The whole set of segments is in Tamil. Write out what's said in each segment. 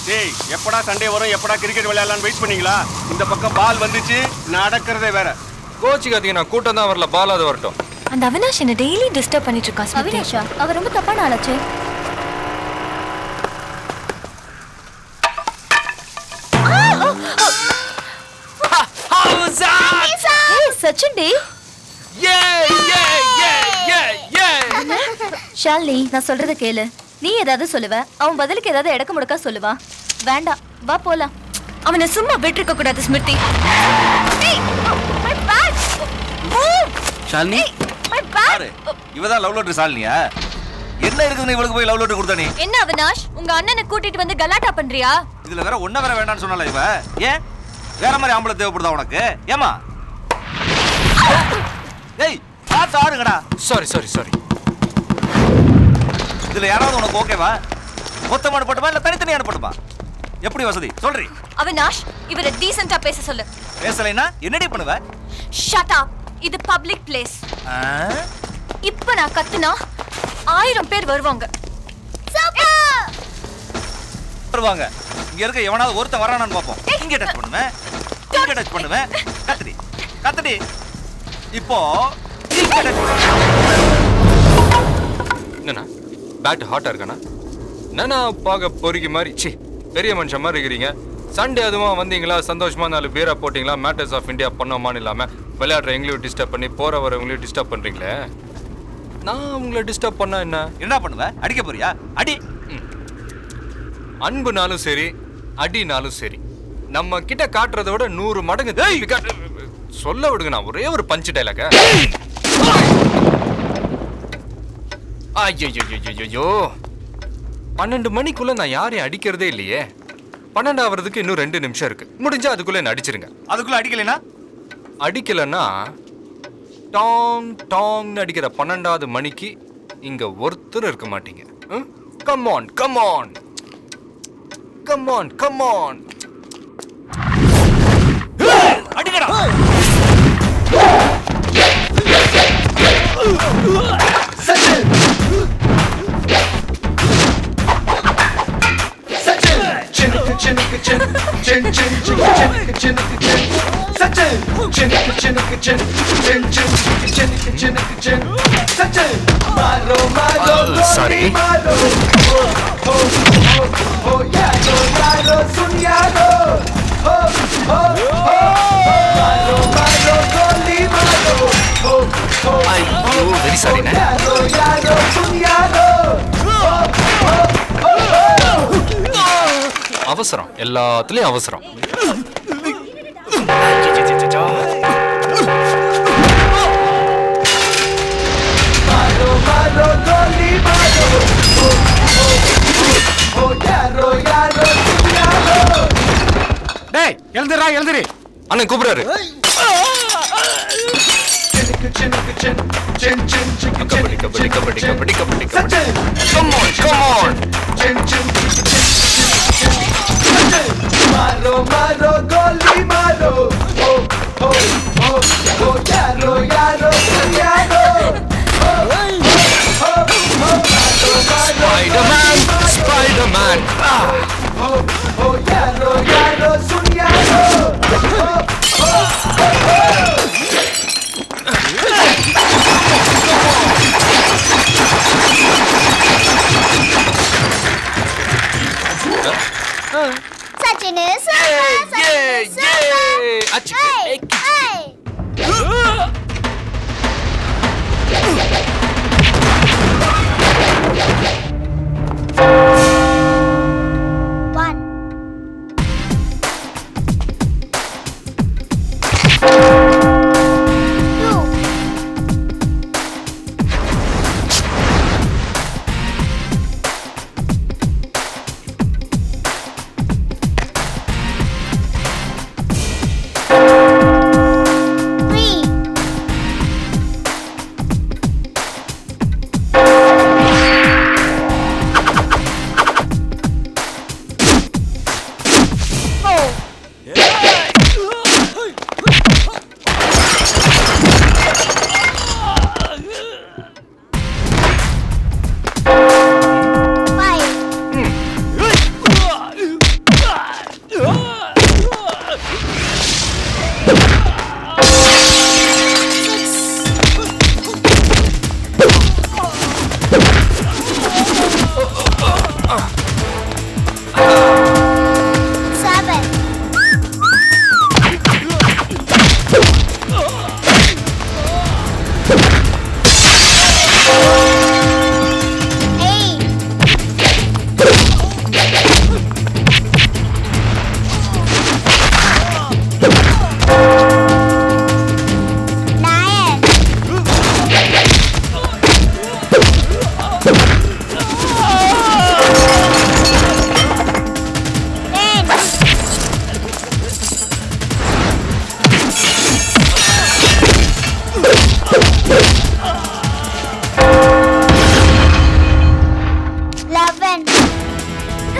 டேய் எப்படா சண்டே வரும் எப்படா கிரிக்கெட் விளையாடலாம்னு வெயிட் பண்ணீங்களா இந்த பக்கம் பால் வந்துச்சு நடக்கிறதே வேற கோச்சிக்காதீங்க நான் கூட்டம் தான் வரல பாலாவது வரட்டும் அந்த அவினாஷ் என்ன டெய்லி டிஸ்டர்ப் பண்ணிட்டு இருக்கா ஸ்மிருதி அவினாஷா அவர் ரொம்ப தப்பான ஆளாச்சு ஏய், சச்சின் டி ஷாலினி நான் சொல்றத கேளு நீ ஏதாவது சொல்லுவ அவன் பதிலுக்கு ஏதாவது இடக்க முடக்கா சொல்லுவா வேண்டாம் வா போலாம் அவனை சும்மா விட்டுருக்க கூடாது ஸ்மிருதி ஏய், my bag. Move. Shalini My bag. யாரு இவதான் லவ் லெட்டர் ஷாலினியா என்ன இருக்குதுன்னு இவளுக்கு போய் லவ் லெட்டர் கொடுத்தா நீ என்ன அவினாஷ் உங்க அண்ணனை கூட்டிட்டு வந்து கலாட்டா பண்றியா இதுல வேற ஒன்ன வேற வேண்டாம்னு சொன்னால இவ ஏன் வேற மாதிரி ஆம்பளை தேவைப்படுதா உனக்கு ஏமா ஏய் பார்த்து ஆடுங்கடா சாரி சாரி சாரி இதுல யாராவது உனக்கு ஓகேவா மொத்தமா அனுப்பட்டுமா இல்ல தனித்தனி அனுப்பட்டுமா எப்படி வசதி சொல்றி அவினாஷ் இவரை டீசென்ட்டா பேச சொல்லு பேசலைன்னா என்னடி பண்ணுவ ஷட் அப் இது பப்ளிக் பிளேஸ் ஆ? இப்ப நான் கத்துனா ஆயிரம் பேர் வருவாங்க வருவாங்க இங்க இருக்க எவனாவது ஒருத்தன் வரானான்னு பாப்போம் இங்க டச் பண்ணுவேன் இங்க டச் பண்ணுவேன் கத்துடி கத்துடி இப்போ இங்க touch பண்ணுவேன். என்னண்ணா பேட் ஹாட்டா இருக்காண்ணா என்னண்ணா பார்க்க பொறுக்கி மாதிரி சி பெரிய மனுஷன் மாதிரி இருக்கிறீங்க சண்டே அதுமா வந்தீங்களா சந்தோஷமா நாலு பீரா போட்டிங்களா மேட்டர்ஸ் ஆஃப் இந்தியா பண்ணோமான்னு இல்லாம விளையாடுற எங்களையும் டிஸ்டர்ப் பண்ணி போற வரவங்களையும் டிஸ்டர்ப் பண்றீங்களே நான் உங்களை டிஸ்டர்ப் பண்ணா என்ன என்ன பண்ணுவ அடிக்க போறியா அடி அன்புனாலும் சரி அடினாலும் சரி நம்ம கிட்ட காட்டுறதை விட நூறு மடங்கு திருப்பி காட்டு- சொல்ல விடுங்க நான் ஒரே ஒரு பஞ்சு டைலாக ஐயோ பன்னெண்டு மணிக்குள்ள நான் யாரையும் அடிக்கிறதே இல்லையே பன்னெண்டு ஆவறதுக்கு இன்னும் ரெண்டு நிமிஷம் இருக்கு முடிஞ்சா அதுக்குள்ள என்ன அடிச்சிருங்க அதுக்குள்ள அடிக்கலைனா அடிக்கலைன்னா டாங் டாங்னு அடிக்கிற பன்னெண்டாவது மணிக்கு இங்க ஒருத்தர் இருக்க மாட்டீங்க come on come on come on come on அடிக்கடா சாரி ஐயோ வெரி சாரிண்ணே அவசரம் எல்லாத்துலயும் அவசரம் டேய் எழுந்துடா எழுந்துரு அண்ணன் கூப்பிடுறாரு kabaddi kabaddi kabaddi kabaddi kabaddi kabaddi come on come on Spiderman Spiderman Sachin ஏ ஏ அச்சு One. Two.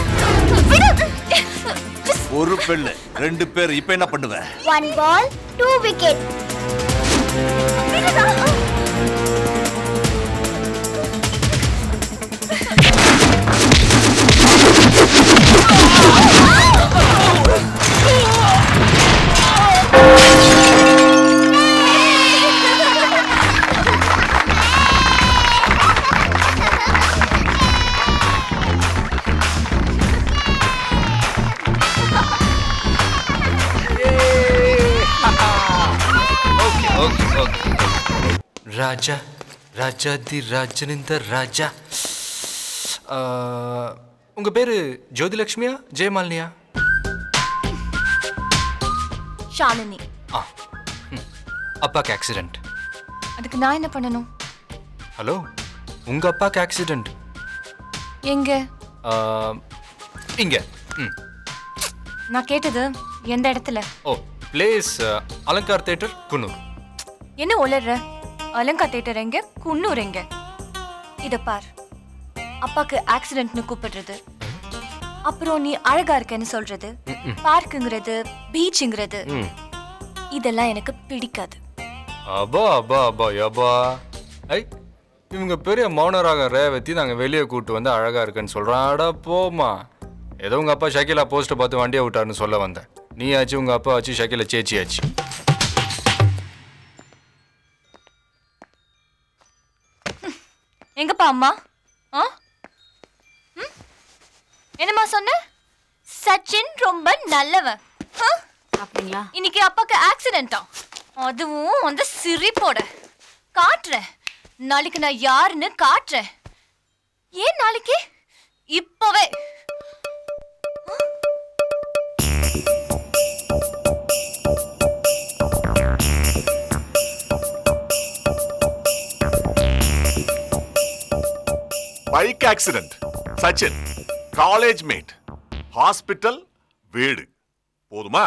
ஒரு பெல்லு ரெண்டு பேர் இப்ப என்ன பண்ணுவ One ball, two wicket. Okay okay okay ರಾಜ ராஜாதி ராஜனிந்த ராஜா ஆ, உங்க பேரு ஜோதிலட்சுமியா ஜெயமாலினியா ஷாலினி ஆ ம். அப்பாக்கு ஆக்சிடென்ட் அதுக்கு நான் என்ன பண்ணணும் ஹலோ உங்க அப்பாக்கு ஆக்சிடென்ட் எங்க இங்க ம் நான் கேட்டது எந்த இடத்துல ஓ பிளேஸ் அலங்கார் தேட்டர் குன்னூர் என்ன உளர்ற அலங்கா தேட்டர் எங்க குன்னூர் எங்க இத பார் அப்பாக்கு ஆக்சிடென்ட்னு கூப்பிடுறது அப்புறம் நீ அழகா இருக்கேன்னு சொல்றது பார்க்குங்கிறது பீச்சுங்கிறது ம் இதெல்லாம் எனக்கு பிடிக்காது அப்பா அப்பா அப்பா யப்பா ஐ இவங்க பெரிய மௌனராக ரேவதி நாங்கள் வெளியே கூட்டு வந்து அழகா இருக்குன்னு சொல்கிறான் அடா போமா ஏதோ உங்கள் அப்பா ஷக்கிலா போஸ்ட்டை பார்த்து வண்டியை விட்டாருன்னு சொல்ல வந்தேன் நீ ஆச்சு உங்கள் அப்பா ஆச்சு ஷக்கில சேச்சி ஆச்சு எங்கப்பா அம்மா ஆ ம்? என்னம்மா சொன்ன சச்சின் ரொம்ப நல்லவன் ஆ? அப்படிங்களா இன்னைக்கு அப்பாக்கு ஆக்சிடென்ட்டா அதுவும் அந்த சிரிப்போட காட்டுறேன் நாளைக்கு நான் யாருன்னு காட்டுறேன் ஏன் நாளைக்கு இப்பவே bike accident Sachin college mate hospital வீடு போதுமா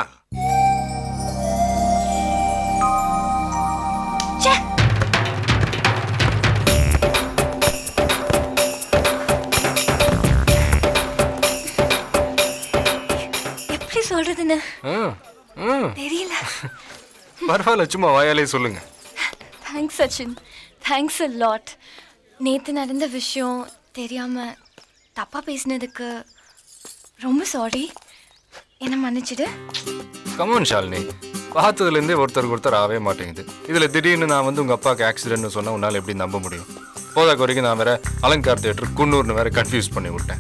எப்படி சொல்றதுன்னு ஆ ம் தெரியல பரவாயில்ல சும்மா வாயாலே சொல்லுங்க thanks Sachin thanks a lot நேற்று நடந்த விஷயம் தெரியாம தப்பா பேசினதுக்கு ரொம்ப சாரி என்ன மன்னிச்சிடு கமான் ஷாலினி பார்த்ததுலேருந்தே ஒருத்தருக்கு ஒருத்தர் ஆகவே மாட்டேங்குது இதில் திடீர்னு நான் வந்து உங்கள் அப்பாவுக்கு ஆக்சிடென்ட்னு சொன்னால் உன்னால் எப்படி நம்ப முடியும் போதாக்கு வரைக்கும் நான் வேற அலங்கார் தேட்டர் குன்னூர்னு வேற கன்ஃபியூஸ் பண்ணி விட்டேன்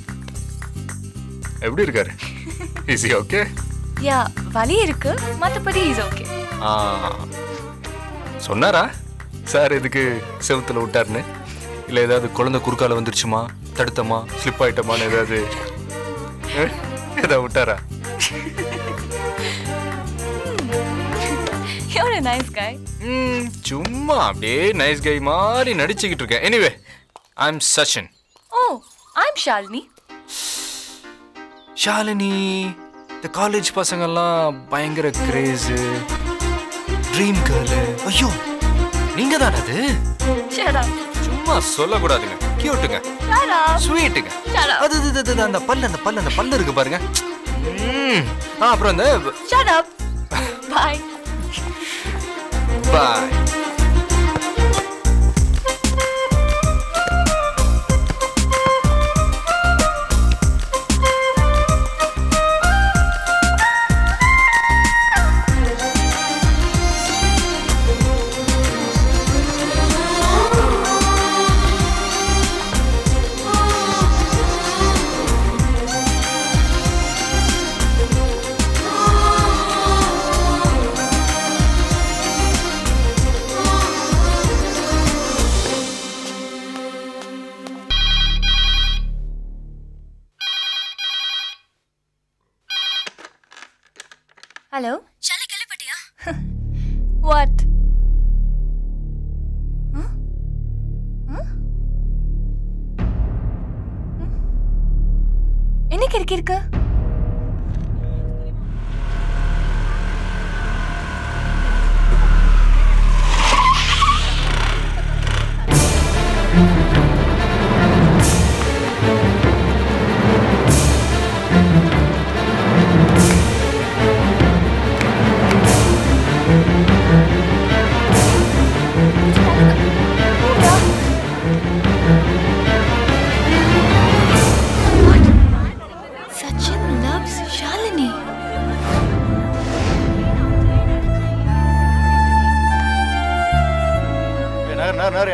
எப்படி இருக்காரு ஈஸி ஓகே யா வலி இருக்கு மற்றபடி இஸ் ஓகே ஆ சொன்னாரா சார் எதுக்கு செவுத்துல விட்டாருன்னு இல்லை ஏதாவது குழந்தை குறுக்கால வந்துருச்சுமா தடுத்தமா ஸ்லிப் ஆயிட்டமான்னு ஏதாவது அஹ், ஏதாவது விட்டாரா யூர் a நைஸ் guy ம், சும்மா அப்படியே நைஸ் கை மாதிரி நடிச்சுக்கிட்டு இருக்கேன் anyway I am Sachin oh I'm Shalini Shalini இந்த காலேஜ் பசங்கெல்லாம் பயங்கர கிரேஸு ட்ரீம் கேர்ளு ஐயோ நீங்க தானே அது ஷட் அப் சும்மா சொல்லக்கூடாதுங்க கியூட்டுங்க ஷட் அப் ஸ்வீட்டுங்க Shut up. அது அது, அது, அது, அந்த பல்லு அந்த பல்லு அந்த பல்லு இருக்கு பாருங்க ம். ஆ, அப்புறம் அந்த shut up bye bye hello Shali கேள்விப்பட்டியா வாட் என்ன கிறுக்கி இருக்கு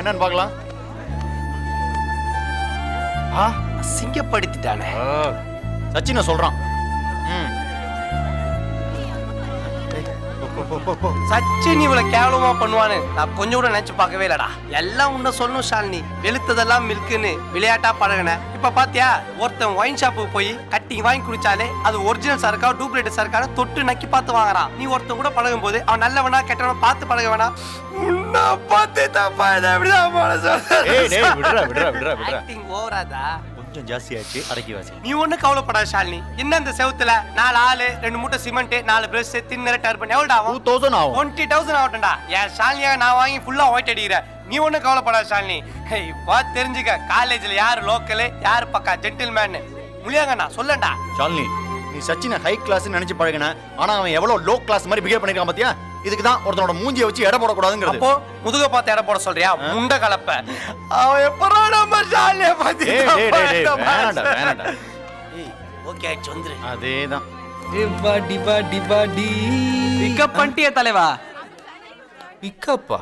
என்னன்னு பார்க்கலாம் ஆ அசிங்கப்படுத்திட்டானே சச்சினை சொல்றான் ம் சச்சின் இவ்வளவு கேவலமா பண்ணுவான்னு நான் கொஞ்சம் கூட நினைச்சு பார்க்கவே இல்லடா எல்லாம் உன்ன சொல்லணும் ஷாலினி வெளுத்ததெல்லாம் மில்க்குன்னு விளையாட்டா பழகின இப்ப பாத்தியா ஒருத்தன் ஒயின் ஷாப்புக்கு போய் கட்டிங் வாங்கி குடிச்சாலே அது ஒரிஜினல் சரக்கா டூப்ளிகேட் சரக்கான தொட்டு நக்கி பார்த்து வாங்குறான் நீ ஒருத்தன் கூட பழகும் போது அவன் நல்லவனா கெட்டவனா பார்த்து பழக வேணாம் உன்னை பார்த்து தப்பா இதை எப்படிதான் போல ஏய் டேய் விடுறா விடுறா விடுறா விடுறா ஆக்டிங் ஓவராதா கொஞ்சம் ஜாஸ்தியாச்சு அடக்கி வாசி நீ ஒண்ணு கவலைப்படாத ஷாலினி என்ன இந்த செவுத்துல நாலு ஆளு ரெண்டு மூட்டை சிமெண்ட் நாலு பிரஷ் தின்னர டர்பன் எவ்வளோ ஆகும் டூ தௌசண்ட் ஆகும் டுவெண்ட்டி தௌசண்ட் ஆகட்டும்டா என் ஷாலினியாக நான் வாங்கி ஃபுல்லா ஒயிட் அடிக்கிறேன் நீ ஒன்றும் கவலைப்படாத ஷாலினி ஹேய், இப்போ தெரிஞ்சுக்க காலேஜ்ல யார் லோக்கலு யார் பக்கா ஜென்டில்மேன் முழியாங்கண்ணா சொல்லண்டா ஷாலினி நீ சச்சினை ஹை கிளாஸ் நினைச்சு பழகின ஆனா அவன் எவ்வளவு லோ கிளாஸ் மாதிரி பிஹேவ் பண்ணிருக்கான் பாத்தியா இதுக்கு தான் ஒருத்தனோட மூஞ்சியை வச்சு எடை போடக்கூடாதுங்கிறது அப்போ முதுக பார்த்து இடம் போட சொல்றியா முண்ட கலப்ப அவன் எப்பறோ நம்ம ஷாலினிய பார்த்து டேய் டேய் டேய் டேய் வேணாம்டா வேணாம்டா ஓகே வந்துரு அதேதான் டிபா டிபா டிபா டி பிக்கப் பண்ணிட்டிய தலைவா பிக்கப்பா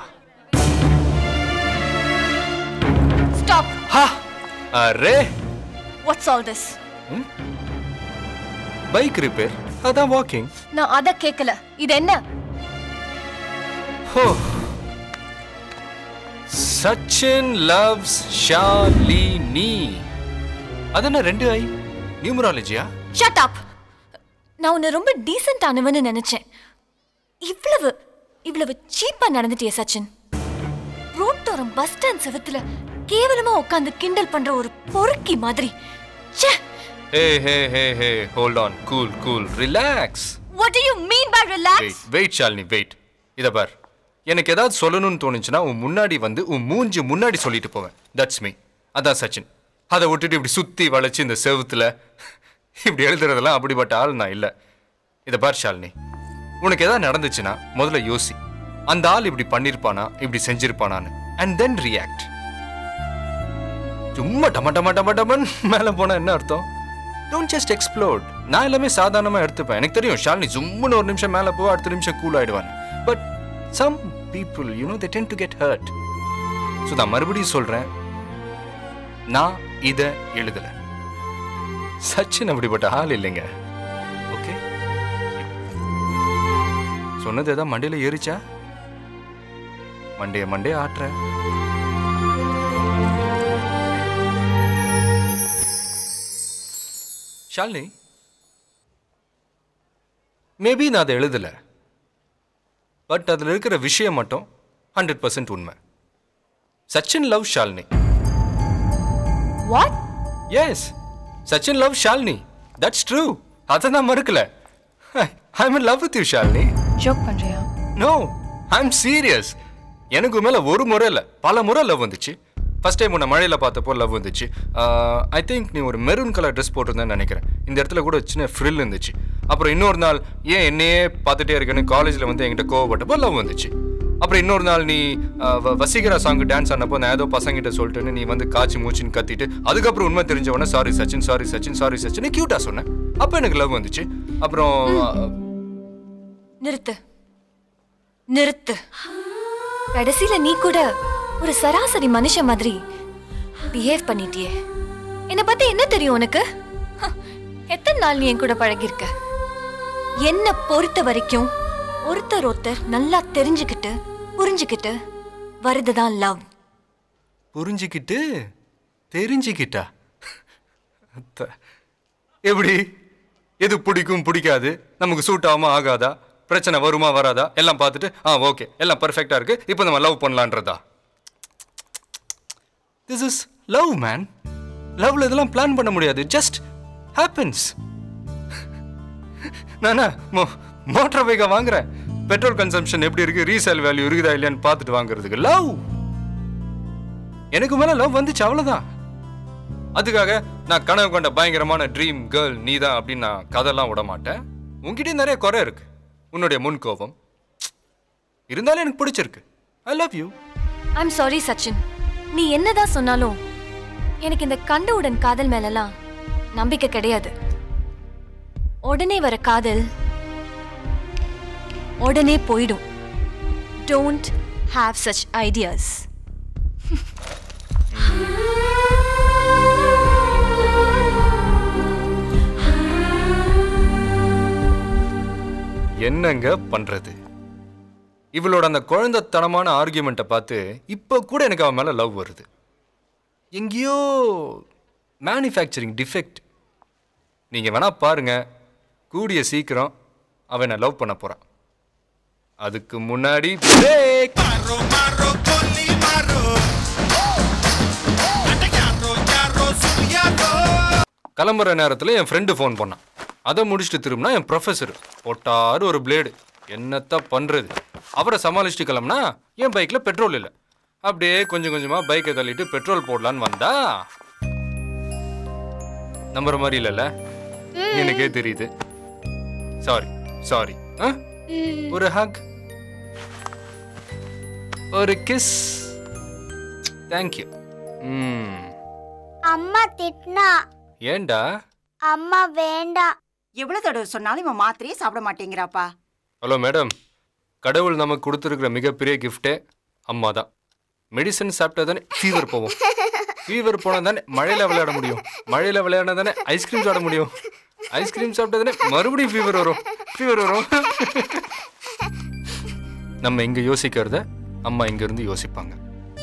ஸ்டாப் அரே what's all this bike repair அதான் வாக்கிங் நான் அத கேட்கல இது என்ன ஹோ சச்சின் லவ்ஸ் ஷாலினி அது என்ன ரெண்டு ஐ நியூமராலஜியா ஷட் அப் நான் உன்னை ரொம்ப டீசென்ட் ஆனவன்னு நினைச்சேன் இவ்வளவு இவ்வளவு சீப்பா நடந்துட்டிய சச்சின் ரோட்டோரம் பஸ் ஸ்டாண்ட் செவத்துல கேவலமா உட்காந்து கிண்டல் பண்ற ஒரு பொறுக்கி மாதிரி ச்சே hey hey hey hey hold on cool cool relax what do you mean by relax wait wait Shalini wait இத பார் எனக்கு ஏதாவது சொல்லணும்னு தோணுச்சுன்னா உன் முன்னாடி வந்து உன் மூஞ்சி முன்னாடி சொல்லிட்டு போவேன் தட்ஸ் மீ அதான் சச்சின் அதை விட்டுட்டு இப்படி சுத்தி வளைச்சு இந்த செவுத்துல இப்படி எழுதுறதெல்லாம் அப்படிப்பட்ட ஆள் நான் இல்லை இதை பார் ஷாலினி உனக்கு ஏதாவது நடந்துச்சுன்னா முதல்ல யோசி அந்த ஆள் இப்படி பண்ணிருப்பானா இப்படி செஞ்சிருப்பானான்னு அண்ட் தென் ரியாக்ட் சும்மா டம டம டம டமன் மேலே போனா என்ன அர்த்தம் டோன்ட் ஜஸ்ட் எக்ஸ்ப்ளோர்ட் நான் எல்லாமே சாதாரணமாக எடுத்துப்பேன் எனக்கு தெரியும் ஷாலினி ஜும்முன்னு ஒரு நிமிஷம் மேலே போ அடுத்த நிமிஷம் கூல் ஆயிடுவாங்க but some people you know they tend to get hurt so நான் மறுபடியும் சொல்கிறேன் நான் இதை எழுதல சச்சின் அப்படிப்பட்ட ஆள் இல்லைங்க ஓகே சொன்னது எதாவது மண்டையில் ஏறிச்சா மண்டைய மண்டைய ஆட்டுறேன் ஷாலினி மேபி நான் அதை எழுதல பட் அதில் இருக்கிற விஷயம் மட்டும் ஹண்ட்ரட் பர்சன்ட் உண்மை Sachin love Shalini what yes Sachin love Shalini that's true அதை நான் மறுக்கல I am love with you Shalini joke பண்றியா நோ ஐ எம் சீரியஸ் எனக்கு மேல ஒரு முறை இல்லை பல முறை லவ் வந்துச்சு ஃபர்ஸ்ட் டைம் உன்னை மழையில் பார்த்தப்போ லவ் வந்துச்சு ஐ திங்க் நீ ஒரு மெரூன் கலர் ட்ரெஸ் போட்டிருந்தேன்னு நினைக்கிறேன் இந்த இடத்துல கூட சின்ன ஃப்ரில் இருந்துச்சு அப்புறம் இன்னொரு நாள் ஏன் என்னையே பார்த்துட்டே இருக்கேன்னு காலேஜில் வந்து என்கிட்ட கோவப்பட்டப்போ லவ் வந்துச்சு அப்புறம் இன்னொரு நாள் நீ ஆஹ், வ- வசீகரா சாங்கு டான்ஸ் ஆனப்போ நான் ஏதோ பசங்கிட்ட சொல்லிட்டுன்னு நீ வந்து காய்ச்சி மூச்சின்னு கத்திட்டு அதுக்கப்புறம் உண்மை தெரிஞ்ச உடனே sorry Sachin sorry Sachin sorry Sachin கியூட்டா சொன்னேன் அப்போ எனக்கு லவ் வந்துச்சு அப்புறம் ஆஹ், நிறுத்து நிறுத்து கடைசியில நீ கூட ஒரு சராசரி மனுஷன் மாதிரி பிஹேவ் பண்ணிட்டியே என்னை பத்தி என்ன தெரியும் உனக்கு ஹ, எத்தனை நாள் நீ என் கூட பழகியிருக்க என்ன பொறுத்த வரைக்கும் ஒருத்தர் ஒருத்தர் நல்லா தெரிஞ்சுக்கிட்டு புரிஞ்சுக்கிட்டு வருதுதான் லவ் புரிஞ்சுக்கிட்டு தெரிஞ்சுக்கிட்டா அத்த. எப்படி எது பிடிக்கும் பிடிக்காது நமக்கு சூட் ஆகுமா ஆகாதா பிரச்சனை வருமா வராதா எல்லாம் பார்த்துட்டு ஆ ஓகே எல்லாம் பர்ஃபெக்டாக இருக்கு இப்போ நம்ம லவ் பண்ணலான்றதா திஸ் இஸ் லவ் மேன் லவ்ல இதெல்லாம் பிளான் பண்ண முடியாது ஜஸ்ட் ஹேப்பன்ஸ் நானா மோ மோட்டார் பைக்கை வாங்குறேன் பெட்ரோல் கன்சம்ஷன் எப்படி இருக்கு ரீசேல் வேல்யூ இருக்குதா இல்லையான்னு பார்த்துட்டு வாங்குறதுக்கு லவ் எனக்கு மேல லவ் வந்துச்சு அவ்வளவுதான் அதுக்காக நான் கனவு கொண்ட பயங்கரமான ட்ரீம் கேர்ள் நீதான் அப்படின்னு நான் கதைலாம் விட மாட்டேன் உன்கிட்டயும் நிறைய குறை இருக்கு உன்னுடைய முன் கோபம் இருந்தாலும் எனக்கு பிடிச்சிருக்கு I love you I'm sorry Sachin நீ என்னதான் சொன்னாலும் எனக்கு இந்த கண்டவுடன் காதல் மேலலாம் நம்பிக்கை கிடையாது உடனே வர காதல் உடனே போயிடும் டோன்ட் ஹாவ் சச் ஐடியாஸ் என்னங்க பண்றது இவளோட அந்த குழந்தைத்தனமான ஆர்கியூமெண்ட்டை பார்த்து இப்போ கூட எனக்கு அவன் மேலே லவ் வருது எங்கேயோ மேனுஃபேக்சரிங் டிஃபெக்ட் நீங்கள் வேணா பாருங்க கூடிய சீக்கிரம் அவன் என்னை லவ் பண்ண போகிறான் அதுக்கு முன்னாடி break. கிளம்புற நேரத்தில் என் ஃப்ரெண்டு ஃபோன் பண்ணான் அதை முடிச்சுட்டு திரும்பினா என் ப்ரொஃபஸர் போட்டாரு ஒரு பிளேடு என்னத்த பண்ணுறது அவரை சமாளிச்சுட்டு கிளம்புனா என் பைக்கில் பெட்ரோல் இல்லை அப்படியே கொஞ்சம் கொஞ்சமாக பைக்கை தள்ளிட்டு பெட்ரோல் போடலான்னு வந்தா நம்புற மாதிரி இல்லைல்ல எனக்கே தெரியுது சாரி சாரி ஒரு ஹக் ஒரு கிஸ் தேங்க்யூ ம் அம்மா திட்டினா ஏன்டா அம்மா வேண்டாம் எவ்வளவு தடவை சொன்னாலும் இவன் மாத்திரையே சாப்பிட மாட்டேங்கிறாப்பா ஹலோ மேடம் கடவுள் நமக்கு கொடுத்துருக்கிற மிகப்பெரிய கிஃப்டே அம்மா தான் மெடிசன் சாப்பிட்டா தானே ஃபீவர் போவோம் ஃபீவர் போனால் தானே மழையில் விளையாட முடியும் மழையில் விளையாடினா தானே ஐஸ்கிரீம் சாப்பிட முடியும் ஐஸ்கிரீம் சாப்பிட்டா தானே மறுபடியும் ஃபீவர் வரும் ஃபீவர் வரும் நம்ம இங்கே யோசிக்கிறத அம்மா இங்கேருந்து யோசிப்பாங்க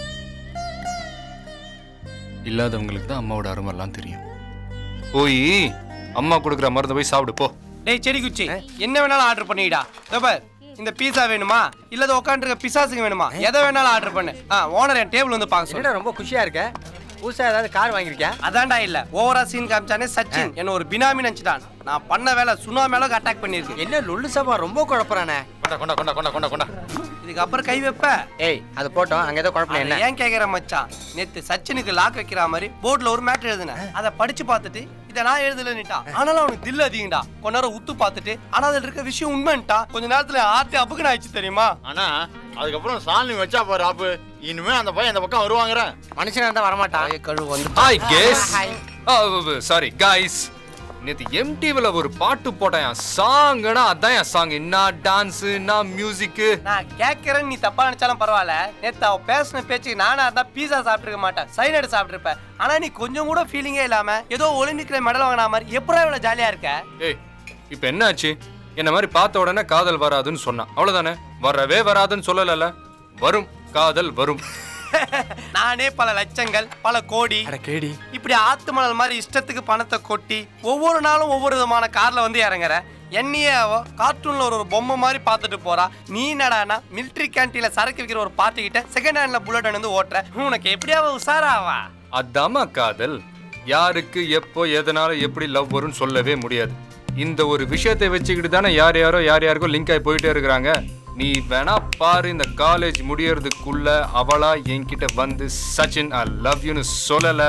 இல்லாதவங்களுக்கு தான் அம்மாவோட அருமெல்லாம் தெரியும் போய் அம்மா கொடுக்குற மருந்தை போய் சாப்பிடு போ டேய் செடி குச்சி என்ன வேணாலும் ஆர்டர் பண்ணிடா இதோ பார் இந்த பீஸா வேணுமா இல்ல உட்காந்துருக்க பிசாசுக்கு வேணுமா எதை வேணாலும் ஆர்டர் பண்ணு ஆ ஓனர் என் டேபிள் வந்து பார்க்க சொல்லு ரொம்ப குஷியா இருக்க புதுசா ஏதாவது கார் வாங்கியிருக்கியா அதான்டா இல்ல ஓவரா சீன் காமிச்சானே சச்சின் என்ன ஒரு பினாமி நினைச்சிட்டான் நான் பண்ண வேலை சுனாமி அளவுக்கு அட்டாக் பண்ணிருக்கு என்ன லுல்லு சபா ரொம்ப குழப்பறானே கொண்டா கொண்டா கொண்டா கொண்டா கொண்டா கொண்டா இதுக்கு அப்புறம் கை வைப்ப ஏய் அது போட்டோம் அங்க ஏதோ குழப்பம் அதை என்ன ஏன் கேக்குற மச்சான் நேத்து சச்சினுக்கு லாக் வைக்கிற மாதிரி போர்டுல ஒரு மேட்டர் எழுதுனேன் அதை படிச்சு பார்த்துட்டு இதை நான் எழுதலன்னுட்டான் ஆனாலும் அவனுக்கு தில் அதிகண்டா கொஞ்ச நேரம் உத்து பார்த்துட்டு ஆனா அதுல இருக்க விஷயம் உண்மைன்ட்டா கொஞ்ச நேரத்துல ஆர்த்தி அப்புக்குன்னு ஆயிடுச்சு தெரியுமா ஆனா அதுக்கப்புறம் சாலினி வச்சா பாரு ஆப்பு இனிமே அந்த பையன் இந்த பக்கம் வருவாங்கற மனுஷனா இருந்தா வரமாட்டான் கழுவு வந்து ஹாய் கேஸ் சாரி காய்ஸ் நேத்து எம்டிவில ஒரு பாட்டு போட்டேன் சாங்னா அதான் என் சாங் என்ன டான்ஸ் என்ன மியூசிக் நான் கேட்கறேன்னு நீ தப்பா நினைச்சாலும் பரவாயில்ல நேத்து அவ பேசின பேச்சுக்கு நானா இருந்தா பீஸா சாப்பிட்டுருக்க மாட்டேன் சைனடு சாப்பிட்டுருப்பேன் ஆனா நீ கொஞ்சம் கூட ஃபீலிங்கே இல்லாம ஏதோ ஒலிம்பிக்ல மெடல் வாங்கின மாதிரி எப்படா இவ்வளவு ஜாலியா இருக்க ஏய் இப்போ என்னாச்சு என்ன மாதிரி பார்த்த உடனே காதல் வராதுன்னு சொன்னான் அவ்வளவுதானே வரவே வராதுன்னு சொல்லலல்ல வரும் காதல் வரும் நானே பல லட்சங்கள் பல கோடி கேடி இப்படி ஆத்து மணல் மாதிரி இஷ்டத்துக்கு பணத்தை கொட்டி ஒவ்வொரு நாளும் ஒவ்வொரு விதமான கார்ல வந்து இறங்குற என்னையே அவ கார்ட்டூன்ல ஒரு ஒரு பொம்மை மாதிரி பார்த்துட்டு போறா நீ என்னடானா மிலிட்ரி கேன்டீன்ல சரக்கு விற்கிற ஒரு பார்ட்டி கிட்ட செகண்ட் ஹேண்ட்ல புல்லட் வந்து ஓட்டுற உனக்கு எப்படி அவ உசாராவா அதாம்மா காதல் யாருக்கு எப்போ எதனால எப்படி லவ் வரும்னு சொல்லவே முடியாது இந்த ஒரு விஷயத்தை வச்சுக்கிட்டு தானே யார் யாரோ யார் யாருக்கோ லிங்க் ஆகி போயிட்டே இருக்கிறாங்க நீ வேணா பாரு இந்த காலேஜ் முடியறதுக்குள்ள அவளா என்கிட்ட வந்து சச்சின் ஐ லவ் யூன்னு சொல்லல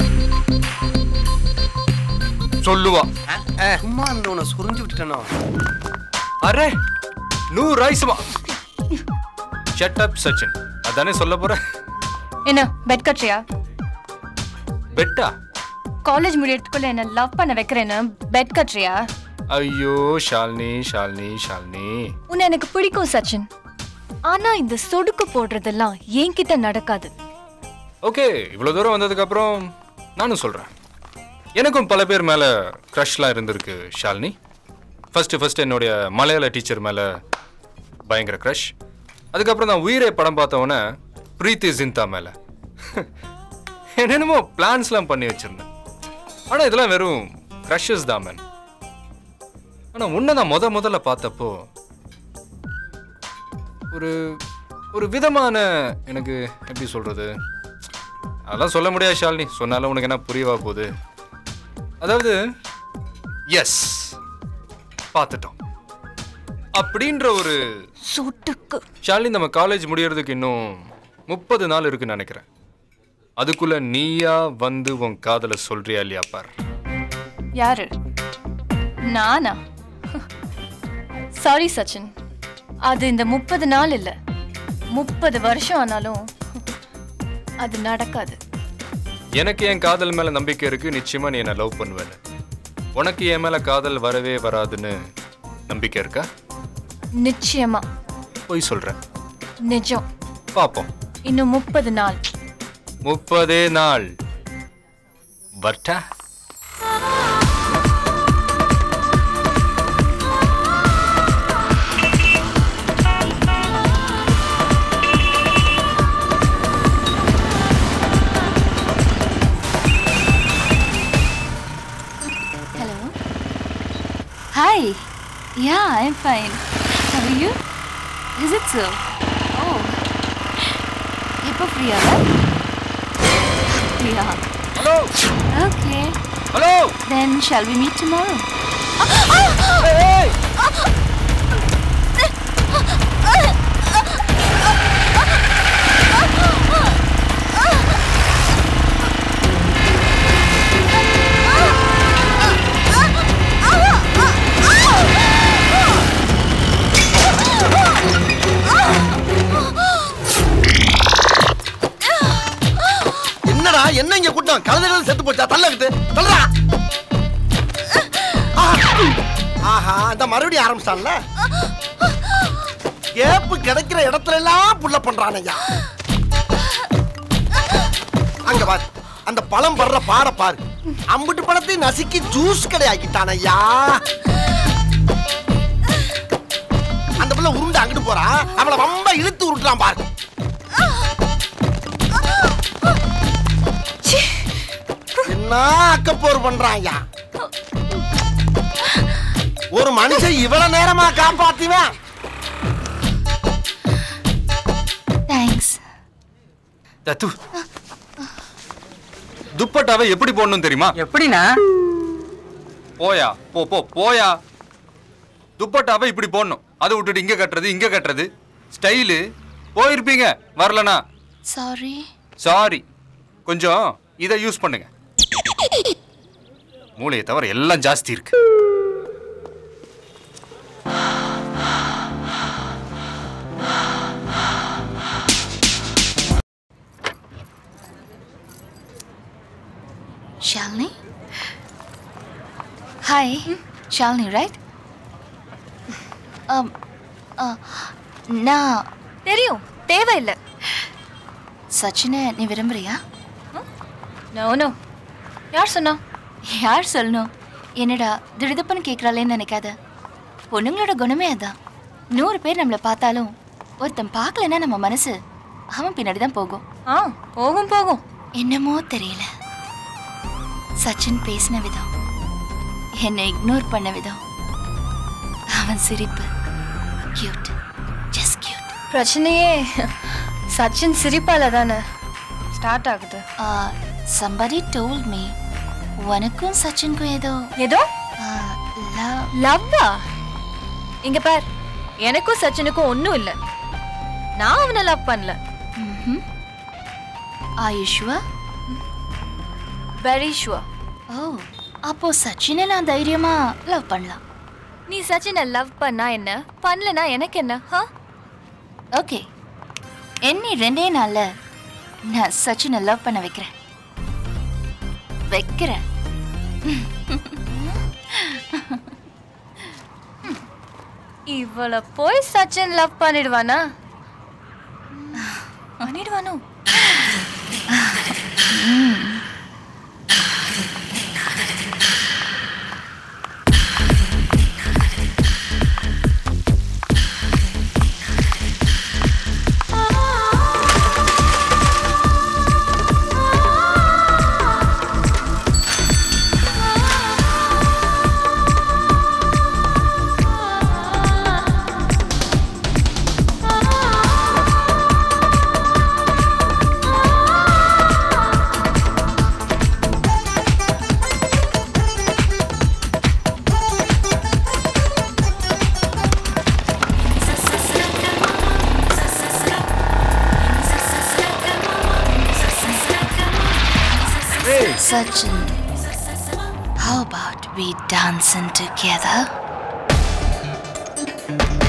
சொல்லுவா சும்மா அந்த உன்னை சுரிஞ்சு விட்டுட்டனோ அரே நூறு ஐசுமா ஷட் அப் சச்சின் அதானே சொல்ல போற என்ன பெட் கட்டுறியா பெட்டா காலேஜ் முடியறதுக்குள்ள என்ன லவ் பண்ண வைக்கிறேன்னு பெட் கட்டுறியா ஐயோ ஷாலினி ஷாலினி ஷாலினி உன்னை எனக்கு பிடிக்கும் சச்சின் ஆனா இந்த சொடுக்கு போடுறதெல்லாம் என்கிட்ட நடக்காது ஓகே இவ்வளோ தூரம் வந்ததுக்கு அப்புறம் நானும் சொல்கிறேன் எனக்கும் பல பேர் மேலே க்ரஷ்லாம் இருந்திருக்கு ஷாலினி ஃபஸ்ட்டு ஃபஸ்ட்டு என்னுடைய மலையாள டீச்சர் மேலே பயங்கர க்ரஷ் அதுக்கப்புறம் நான் உயிரே படம் பார்த்தவொன்னே பிரீத்தி ஜிந்தா மேலே என்னென்னமோ பிளான்ஸ்லாம் பண்ணி வச்சுருந்தேன் ஆனால் இதெல்லாம் வெறும் க்ரஷஸ் தான் மேன் ஆனால் உன்னை நான் முத முதல்ல பார்த்தப்போ ஒரு ஒரு விதமான எனக்கு எப்படி சொல்கிறது அதெல்லாம் சொல்ல முடியாது ஷாலினி சொன்னாலும் உனக்கு என்ன புரியவா போகுது அதாவது எஸ் பார்த்துட்டோம் அப்படின்ற ஒரு சொட்டுக்கு ஷாலினி நம்ம காலேஜ் முடியறதுக்கு இன்னும் முப்பது நாள் இருக்குன்னு நினைக்கிறேன் அதுக்குள்ள நீயா வந்து உன் காதலை சொல்றியா இல்லையா பார் யாரு நானா சாரி சச்சின் அது இந்த முப்பது நாள் இல்ல முப்பது வருஷம் ஆனாலும் அது நடக்காது எனக்கு என் காதல் மேல நம்பிக்கை இருக்கு நிச்சயமா நீ என்ன லவ் பண்ணுவேன் உனக்கு என் மேல காதல் வரவே வராதுன்னு நம்பிக்கை இருக்கா நிச்சயமா போய் சொல்றேன் நிஜம் பார்ப்போம் இன்னும் முப்பது நாள் முப்பதே நாள் வர்ட்டா Hello. Hi. Yeah, I'm fine. How are you? Is it so? Oh. எப்போ ஃப்ரீயாவா ஃப்ரீயா hello okay hello Then shall we meet tomorrow? என்னடா என்ன இங்க கூட்டம் கலந்துகள் செத்து போச்சா தள்ளக்கிட்டு தள்ளா ஆஹா இந்த மறுபடியும் ஆரம்பிச்சான்ல கேப்பு கிடைக்கிற இடத்துல எல்லாம் புள்ள பண்றான் ஐயா அங்க பாரு அந்த பழம் படுற பாட பாரு அம்புட்டு பழத்தை நசுக்கி ஜூஸ் கடையாக்கிட்டான் ஐயா அந்த பிள்ளை உருண்டு அங்கிட்டு போறா அவளை ரொம்ப இழுத்து உருட்டுறான் பாரு என்ன அக்கப்போர் பண்றான் ஐயா ஒரு மனுஷன் இவ்வளவு நேரமா காப்பாத்துவேன் தேங்க்ஸ் தத்து துப்பட்டாவை எப்படி போடணும் தெரியுமா எப்படிண்ணா போயா போ போ போயா துப்பட்டாவை இப்படி போடணும் அதை விட்டுட்டு இங்க கட்டுறது இங்க கட்டுறது ஸ்டைலு போயிருப்பீங்க வரலனா சாரி சாரி கொஞ்சம் இதை யூஸ் பண்ணுங்க மூளையை தவிர எல்லாம் ஜாஸ்தி இருக்கு Shalini? Hi, Shalini, right? Um, uh, நான் தெரியும் தேவையில்லை சச்சினை நீ விரும்புறியா நோ நோ யார் சொன்னா யார் சொல்லணும் என்னடா திடுதப்புன்னு கேட்குறாளேன்னு நினைக்காத பொண்ணுங்களோட குணமே அதான் நூறு பேர் நம்மளை பார்த்தாலும் ஒருத்தன் பார்க்கலன்னா நம்ம மனசு அவன் பின்னாடி தான் போகும் ஆ போகும் போகும் என்னமோ தெரியல சச்சின் பேசின விதம் என்னை இக்னோர் பண்ண விதம் அவன் சிரிப்பு கியூட் ஜஸ்ட் கியூட் பிரச்சனையே சச்சின் சிரிப்பால தானே ஸ்டார்ட் ஆகுது சம்படி டோல்ட் மீ உனக்கும் சச்சினுக்கும் ஏதோ ஏதோ லவ் லவ்வா இங்க பார் எனக்கும் சச்சினுக்கும் ஒன்றும் இல்லை நான் அவனை லவ் பண்ணல ஆயுஷ்வா வெரி ஷுவர் ஓ அப்போ சச்சினை நான் தைரியமா லவ் பண்ணலாம் நீ சச்சினை லவ் பண்ணா என்ன பண்ணலனா எனக்கு என்ன ஹா ஓகே என்னி ரெண்டே நாள்ல நான் சச்சினை லவ் பண்ண வைக்கிறேன் வைக்கிறேன் இவள போய் சச்சின் லவ் பண்ணிடுவானா பண்ணிடுவானோ Sachin, how about we dancing together?